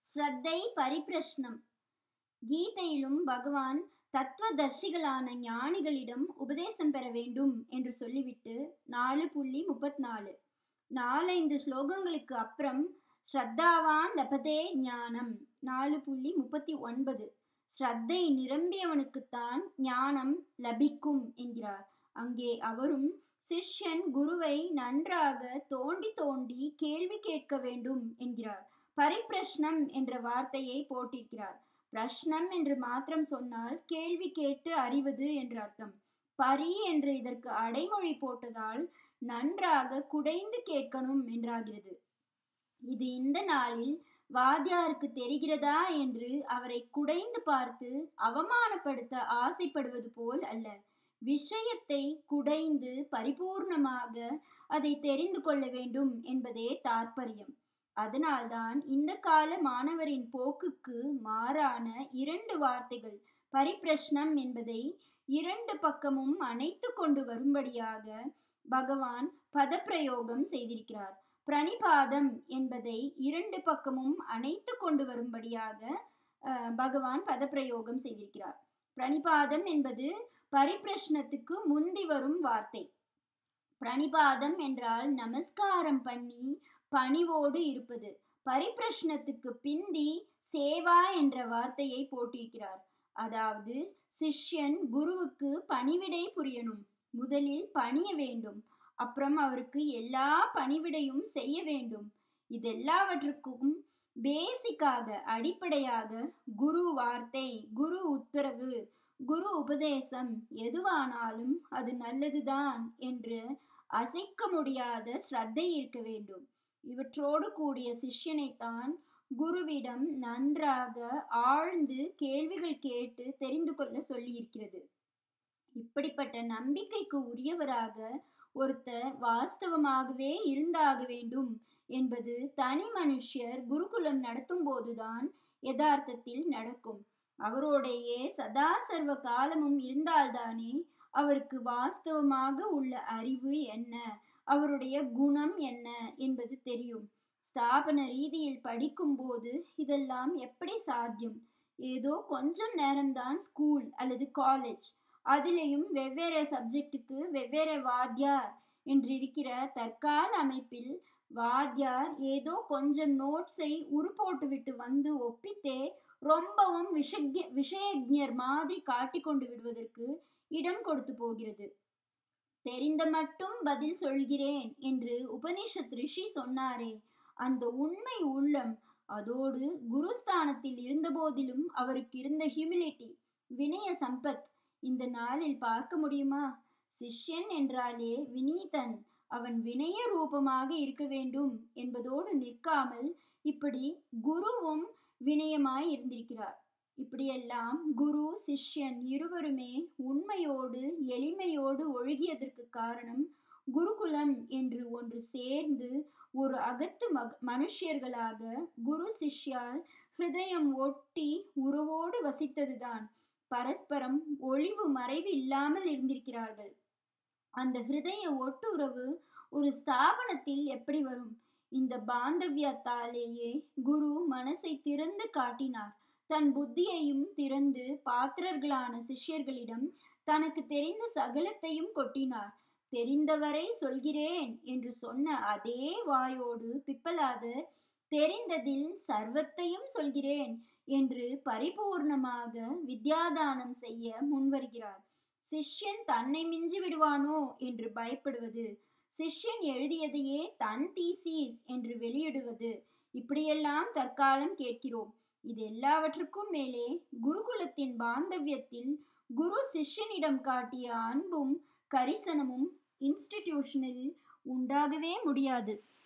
ஸ்ரத்தை பரிப்பிரஷ்னம் கீதையிலும் பகவான் தத்துவதர்ஷிகளான ஞானிகளிடம் உபதேசம் பெற வேண்டும் என்று சொல்லிவிட்டு நாலு புள்ளி முப்பத்தி நாலு நாலைந்து ஸ்லோகங்களுக்கு அப்புறம் ஸ்ரத்தாவான் லபதே ஞானம் நாலு புள்ளி முப்பத்தி ஒன்பது ஸ்ரத்தை நிரம்பியவனுக்குத்தான் ஞானம் லபிக்கும் என்கிறார் அங்கே அவரும் சிஷ்யன் குருவை நன்றாக தோண்டி தோண்டி கேள்வி கேட்க வேண்டும் என்கிறார் பரிப்பிரஷ்னம் என்ற வார்த்தையை போட்டிருக்கிறார் பிரஷ்னம் என்று மாத்திரம் சொன்னால் கேள்வி கேட்டு அறிவது என்று அர்த்தம் பரி என்று இதற்கு அடைமொழி போட்டதால் நன்றாக குடைந்து கேட்கணும் என்றாகிறது இது இந்த நாளில் வாத்தியாருக்கு தெரிகிறதா என்று அவரை குடைந்து பார்த்து அவமானப்படுத்த ஆசைப்படுவது போல் அல்ல விஷயத்தை குடைந்து பரிபூர்ணமாக அதை தெரிந்து கொள்ள வேண்டும் என்பதே தாற்பயம் அதனால்தான் இந்த கால மாணவரின் போக்குக்கு மாறான இரண்டு வார்த்தைகள் பரிப்பிரஷ்னம் என்பதை இரண்டு பக்கமும் அணைத்து கொண்டு வரும்படியாக பகவான் பதப்பிரயோகம் செய்திருக்கிறார் பிரணிபாதம் என்பதை இரண்டு பக்கமும் அணைத்து கொண்டு வரும்படியாக பகவான் பதப்பிரயோகம் செய்திருக்கிறார் பிரணிபாதம் என்பது பரிப்பிரஷ்னத்துக்கு முந்தி வரும் வார்த்தை பிரணிபாதம் என்றால் நமஸ்காரம் பண்ணி பணிவோடு இருப்பது பரிப்பிரஷ்னத்துக்கு பிந்தி சேவா என்ற வார்த்தையை போட்டிருக்கிறார் அதாவது சிஷ்யன் குருவுக்கு பணிவிடை புரியணும் முதலில் பணிய வேண்டும் அப்புறம் அவருக்கு எல்லா பணிவிடையும் செய்ய வேண்டும் இதெல்லாவற்றுக்கும் பேசிக்காக அடிப்படையாக குரு வார்த்தை குரு உத்தரவு குரு உபதேசம் எதுவானாலும் அது நல்லதுதான் என்று அசைக்க முடியாத ஸ்ரத்தை இருக்க வேண்டும் இவற்றோடு கூடிய சிஷ்யனைத்தான் குருவிடம் நன்றாக ஆழ்ந்து கேள்விகள் கேட்டு தெரிந்து கொள்ள சொல்லியிருக்கிறது இப்படிப்பட்ட நம்பிக்கைக்கு உரியவராக ஒருத்தர் வாஸ்தவமாகவே இருந்தாக வேண்டும் என்பது தனி மனுஷர் குருகுலம் நடத்தும் போதுதான் யதார்த்தத்தில் நடக்கும் அவரோடையே சதா சர்வ காலமும் இருந்தால்தானே அவருக்கு வாஸ்தவமாக உள்ள அறிவு என்ன அவருடைய குணம் என்ன என்பது தெரியும் ஸ்தாபன ரீதியில் படிக்கும்போது இதெல்லாம் எப்படி சாத்தியம் ஏதோ கொஞ்சம் நேரம்தான் ஸ்கூல் அல்லது காலேஜ் அதிலேயும் வெவ்வேறு சப்ஜெக்டுக்கு வெவ்வேறு வாத்தியார் என்று இருக்கிற தற்கால அமைப்பில் வாத்தியார் ஏதோ கொஞ்சம் நோட்ஸை உருப்போட்டு விட்டு வந்து ஒப்பித்தே ரொம்பவும் விஷய விஷயஜர் மாதிரி காட்டி கொண்டு விடுவதற்கு இடம் கொடுத்து போகிறது தெரிந்த மட்டும் பதில் சொல்கிறேன் என்று உபனிஷத் ரிஷி சொன்னாரே அந்த உண்மை உள்ளம் அதோடு குருஸ்தானத்தில் இருந்தபோதிலும் அவருக்கு இருந்த ஹியூமிலிட்டி வினய சம்பத் இந்த நாளில் பார்க்க முடியுமா சிஷ்யன் என்றாலே வினீதன் அவன் வினய ரூபமாக இருக்க வேண்டும் என்பதோடு நிற்காமல் இப்படி குருவும் வினயமாய் இருந்திருக்கிறார் இப்படியெல்லாம் குரு சிஷ்யன் இருவருமே உண்மையோடு எளிமையோடு ஒழுகியதற்கு காரணம் குருகுலம் என்று ஒன்று சேர்ந்து ஒரு அகத்து மக மனுஷியர்களாக குரு சிஷ்யால் ஹிருதயம் ஒட்டி உருவோடு வசித்ததுதான் பரஸ்பரம் ஒளிவு மறைவு இல்லாமல் இருந்திருக்கிறார்கள் அந்த ஹிருதய ஒட்டுறவு ஒரு ஸ்தாபனத்தில் எப்படி வரும் இந்த பாந்தவியத்தாலேயே குரு மனசை திறந்து காட்டினார் தன் புத்தியையும் திறந்து பாத்திரர்களான சிஷ்யர்களிடம் தனக்கு தெரிந்த சகலத்தையும் கொட்டினார் தெரிந்தவரை சொல்கிறேன் என்று சொன்ன அதே வாயோடு பிப்பலாதர் தெரிந்ததில் சர்வத்தையும் சொல்கிறேன் என்று பரிபூர்ணமாக வித்யாதானம் செய்ய முன்வருகிறார் சிஷ்யன் தன்னை மிஞ்சி விடுவானோ என்று பயப்படுவது சிஷ்யன் எழுதியதையே தன் தீசீஸ் என்று வெளியிடுவது இப்படியெல்லாம் தற்காலம் கேட்கிறோம் இது எல்லாவற்றுக்கும் மேலே குருகுலத்தின் பாந்தவியத்தில் குரு சிஷ்யனிடம் காட்டிய அன்பும் கரிசனமும் இன்ஸ்டிடியூஷனில் உண்டாகவே முடியாது